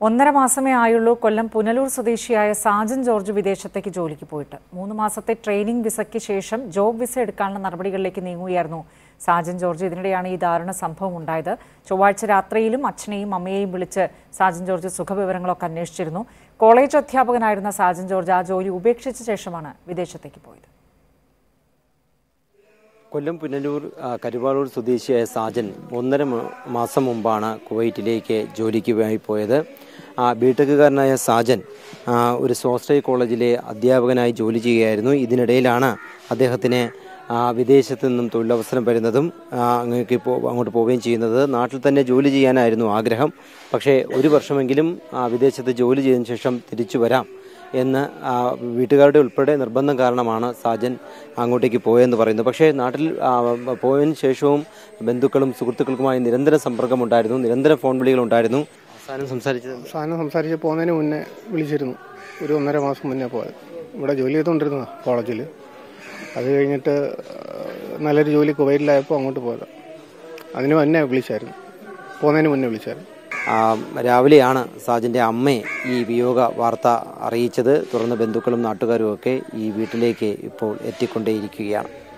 ഒന്നര മാസമേ ആയുള്ളൂ കൊല്ലം പുനലൂർ സ്വദേശിയായ സാജൻ ജോർജ് വിദേശത്തേക്ക് ജോലിക്ക് പോയിട്ട് മൂന്ന് മാസത്തെ ട്രെയിനിംഗ് വിസയ്ക്ക് ശേഷം ജോബ് വിസ എടുക്കാനുള്ള നടപടികളിലേക്ക് നീങ്ങുകയായിരുന്നു സാജൻ ജോർജ് ഇതിനിടെയാണ് ഈ ദാരുണ സംഭവം ഉണ്ടായത് ചൊവ്വാഴ്ച രാത്രിയിലും അച്ഛനെയും അമ്മയെയും വിളിച്ച് സാജൻ ജോർജ് സുഖവിവരങ്ങളൊക്കെ അന്വേഷിച്ചിരുന്നു കോളേജ് അധ്യാപകനായിരുന്ന സാജൻ ജോർജ് ആ ജോലി ഉപേക്ഷിച്ച ശേഷമാണ് വിദേശത്തേക്ക് പോയത് കൊല്ലം പുനലൂർ ആ, കരുവാളൂർ സ്വദേശിയായ സാജൻ ഒന്നര മ- മാസം മുമ്പാണ് കുവൈറ്റിലേക്ക് ജോലിക്ക് പോയി പോയത് ആ, ബിടെക്കുകാരനായ സാജൻ ആ, ഒരു സ്വാശ്രയ കോളേജിലെ അധ്യാപകനായി ജോലി ചെയ്യുകയായിരുന്നു ഇതിനിടയിലാണ് അദ്ദേഹത്തിന് ആ, വിദേശത്ത് നിന്നും തൊഴിലവസരം വരുന്നതും ആ, അങ്ങേക്ക് പോ അങ്ങോട്ട് പോവുകയും ചെയ്യുന്നത് നാട്ടിൽ തന്നെ ജോലി ചെയ്യാനായിരുന്നു ആഗ്രഹം പക്ഷേ ഒരു വർഷമെങ്കിലും ആ, വിദേശത്ത് ജോലി ചെയ്തതിനു ശേഷം തിരിച്ചു വരാം എന്ന് ആ, വീട്ടുകാരുടെ ഉൾപ്പെടെ നിർബന്ധം കാരണമാണ് സാജൻ അങ്ങോട്ടേക്ക് പോയെന്ന് പറയുന്നത് പക്ഷേ നാട്ടിൽ ആ, പോയതിനു ശേഷവും ബന്ധുക്കളും സുഹൃത്തുക്കൾക്കുമായി നിരന്തര സമ്പർക്കമുണ്ടായിരുന്നു നിരന്തര ഫോൺ വിളികളുണ്ടായിരുന്നു അവസാനം സംസാരിച്ചത് സാധനം സംസാരിച്ച് പോകുന്നതിന് മുന്നേ വിളിച്ചിരുന്നു ഒരു ഒന്നര മാസം മുന്നേ പോയത് ഇവിടെ ജോലി ചെയ്തുകൊണ്ടിരുന്ന കോളേജിൽ അത് കഴിഞ്ഞിട്ട് നല്ലൊരു ജോലി കുവൈറ്റിലായപ്പോൾ അങ്ങോട്ട് പോയത് അതിന് മുന്നേ വിളിച്ചായിരുന്നു പോകുന്നതിന് മുന്നേ വിളിച്ചായിരുന്നു ആ, രാവിലെയാണ് സാജന്റെ അമ്മയെ ഈ വിയോഗ വാർത്ത അറിയിച്ചത് തുടർന്ന് ബന്ധുക്കളും നാട്ടുകാരും ഒക്കെ ഈ വീട്ടിലേക്ക് ഇപ്പോൾ എത്തിക്കൊണ്ടേയിരിക്കുകയാണ്